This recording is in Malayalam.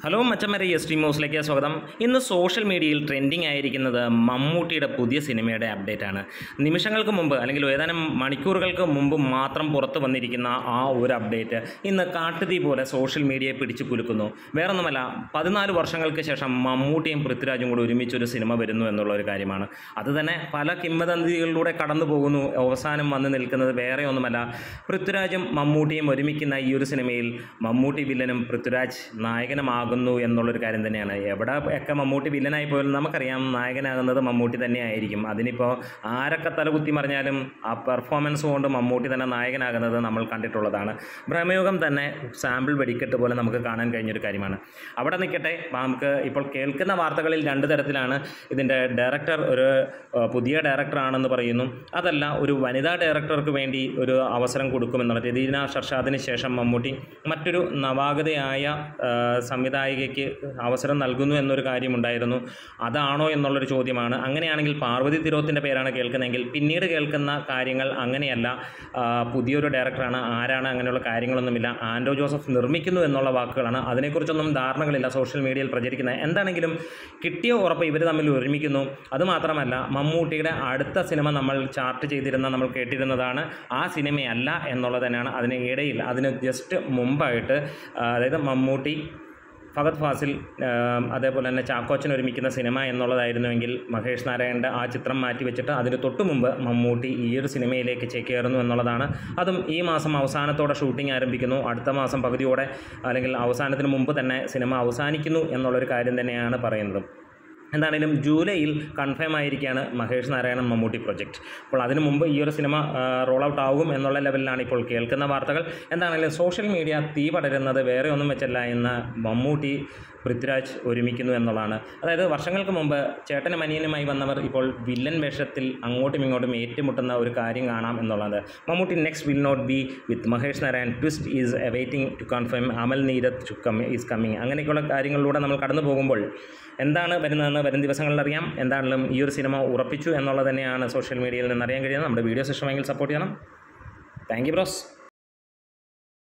ഹലോ മച്ചമ്മരെ എസ് ടി ന്യൂസിലേക്ക് സ്വാഗതം ഇന്ന് സോഷ്യൽ മീഡിയയിൽ ട്രെൻഡിങ് ആയിരിക്കുന്നത് മമ്മൂട്ടിയുടെ പുതിയ സിനിമയുടെ അപ്ഡേറ്റ് ആണ് നിമിഷങ്ങൾക്ക് മുമ്പ് അല്ലെങ്കിൽ ഏതാനും മണിക്കൂറുകൾക്ക് മുമ്പ് മാത്രം പുറത്തു വന്നിരിക്കുന്ന ആ ഒരു അപ്ഡേറ്റ് ഇന്ന് കാട്ടുതീ പോലെ സോഷ്യൽ മീഡിയയെ പിടിച്ചു കുലുക്കുന്നു വേറൊന്നുമല്ല പതിനാല് വർഷങ്ങൾക്ക് ശേഷം മമ്മൂട്ടിയും പൃഥ്വിരാജും കൂടി ഒരുമിച്ച് ഒരു സിനിമ വരുന്നു എന്നുള്ള ഒരു കാര്യമാണ് അത് തന്നെ പല കിംവദന്തികളിലൂടെ കടന്നു പോകുന്നു അവസാനം വന്ന് നിൽക്കുന്നത് വേറെ ഒന്നുമല്ല പൃഥ്വിരാജും മമ്മൂട്ടിയും ഒരുമിക്കുന്ന ഈ ഒരു സിനിമയിൽ മമ്മൂട്ടി വില്ലനും പൃഥ്വിരാജ് നായകനുമാകുന്നു എന്നുള്ളൊരു കാര്യം തന്നെയാണ് എവിടെ ഒക്കെ മമ്മൂട്ടി വില്ലനായി പോയാലും നമുക്കറിയാം നായകനാകുന്നത് മമ്മൂട്ടി തന്നെ ആയിരിക്കും അതിനിപ്പോൾ ആരൊക്കെ തലകുത്തി മറിഞ്ഞാലും ആ പെർഫോമൻസ് കൊണ്ട് മമ്മൂട്ടി തന്നെ നായകനാകുന്നത് നമ്മൾ കണ്ടിട്ടുള്ളതാണ് ഭ്രമയുഗം തന്നെ സാമ്പിൾ വെടിക്കെട്ട് പോലെ നമുക്ക് കാണാൻ കഴിഞ്ഞൊരു കാര്യമാണ് അവിടെ നിൽക്കട്ടെ നമുക്ക് ഇപ്പോൾ കേൾക്കുന്ന വാർത്തകളിൽ രണ്ട് തരത്തിലാണ് ഇതിൻ്റെ ഡയറക്ടർ ഒരു ഏഹ്, പുതിയ ഡയറക്ടറാണെന്ന് പറയുന്നു അതല്ല ഒരു വനിതാ ഡയറക്ടർക്ക് വേണ്ടി ഒരു അവസരം കൊടുക്കുമെന്നുള്ള രതീന ഷർഷാദിന് ശേഷം മമ്മൂട്ടി മറ്റൊരു നവാഗതയായ ഏഹ്, സംവിധായികയ്ക്ക് അവസരം നൽകുന്നു എന്നൊരു കാര്യമുണ്ടായിരുന്നു അതാണോ എന്നുള്ളൊരു ചോദ്യമാണ് അങ്ങനെയാണെങ്കിൽ പാർവതി തിരോത്തിൻ്റെ പേരാണ് കേൾക്കുന്നതെങ്കിൽ പിന്നീട് കേൾക്കുന്ന കാര്യങ്ങൾ അങ്ങനെയല്ല ആ, പുതിയൊരു ഡയറക്ടറാണ് ആരാണ് അങ്ങനെയുള്ള കാര്യങ്ങളൊന്നുമില്ല ആൻഡോ ജോസഫ് നിർമ്മിക്കുന്നു എന്നുള്ള വാക്കുകളാണ് അതിനെക്കുറിച്ചൊന്നും ധാരണകളില്ല സോഷ്യൽ മീഡിയയിൽ പ്രചരിക്കുന്നത് എന്താണെങ്കിലും കിട്ടിയ ഉറപ്പ് ഇവർ തമ്മിൽ ഒരുമിക്കുന്നു അതുമാത്രമല്ല മമ്മൂട്ടിയുടെ അടുത്ത സിനിമ നമ്മൾ ചാർട്ട് ചെയ്തിരുന്ന നമ്മൾ കേട്ടിരുന്നതാണ് ആ സിനിമയല്ല എന്നുള്ളത് തന്നെയാണ് അതിന് ഇടയിൽ അതിന് ജസ്റ്റ് മുമ്പായിട്ട് ആ, അതായത് മമ്മൂട്ടി ഫഹദ് ഫാസിൽ ആം, അതേപോലെ തന്നെ ചാക്കോച്ചൻ ഒരുമിക്കുന്ന സിനിമ എന്നുള്ളതായിരുന്നുവെങ്കിൽ മഹേഷ് നാരായണൻ്റെ ആ ചിത്രം മാറ്റി വെച്ചിട്ട് അതിന് തൊട്ടു മുമ്പ് മമ്മൂട്ടി ഈ ഒരു സിനിമയിലേക്ക് ചേക്കേറുന്നു എന്നുള്ളതാണ് അതും ഈ മാസം അവസാനത്തോടെ ഷൂട്ടിംഗ് ആരംഭിക്കുന്നു അടുത്ത മാസം പകുതിയോടെ അല്ലെങ്കിൽ അവസാനത്തിന് മുമ്പ് തന്നെ സിനിമ അവസാനിക്കുന്നു എന്നുള്ളൊരു കാര്യം തന്നെയാണ് പറയുന്നത് എന്താണെങ്കിലും ജൂലൈയിൽ കൺഫേം ആയിരിക്കുകയാണ് മഹേഷ് നാരായണൻ മമ്മൂട്ടി പ്രൊജക്റ്റ് അപ്പോൾ അതിനു മുമ്പ് ഈ ഒരു സിനിമ റോൾ ഔട്ട് ആകും എന്നുള്ള ലെവലിലാണ് ഇപ്പോൾ കേൾക്കുന്ന വാർത്തകൾ എന്താണെങ്കിലും സോഷ്യൽ മീഡിയ തീ പടരുന്നത് വേറെ ഒന്നും വെച്ചല്ല എന്ന് മമ്മൂട്ടി പൃഥ്വിരാജ് ഒരുമിക്കുന്നു എന്നുള്ളതാണ് അതായത് വർഷങ്ങൾക്ക് മുമ്പ് ചേട്ടനും അനിയനുമായി വന്നവർ ഇപ്പോൾ വില്ലൻ വേഷത്തിൽ അങ്ങോട്ടും ഇങ്ങോട്ടും ഏറ്റുമുട്ടുന്ന ഒരു കാര്യം കാണാം എന്നുള്ളത് Mammootty next will not be with Mahesh Narayan twist is awaiting to confirm Amal Neerad to come is coming അങ്ങനെയൊക്കെയുള്ള കാര്യങ്ങളിലൂടെ നമ്മൾ കടന്നു പോകുമ്പോൾ എന്താണ് വരുന്നതെന്ന് വരും ദിവസങ്ങളിൽ അറിയാം എന്താണെങ്കിലും ഈ ഒരു സിനിമ ഉറപ്പിച്ചു എന്നുള്ളത് തന്നെയാണ് സോഷ്യൽ മീഡിയയിൽ നിന്ന് അറിയാൻ കഴിയുന്നത് നമ്മുടെ വീഡിയോസ് ഇഷ്ടമെങ്കിൽ സപ്പോർട്ട് ചെയ്യണം താങ്ക് യു ബ്രോസ്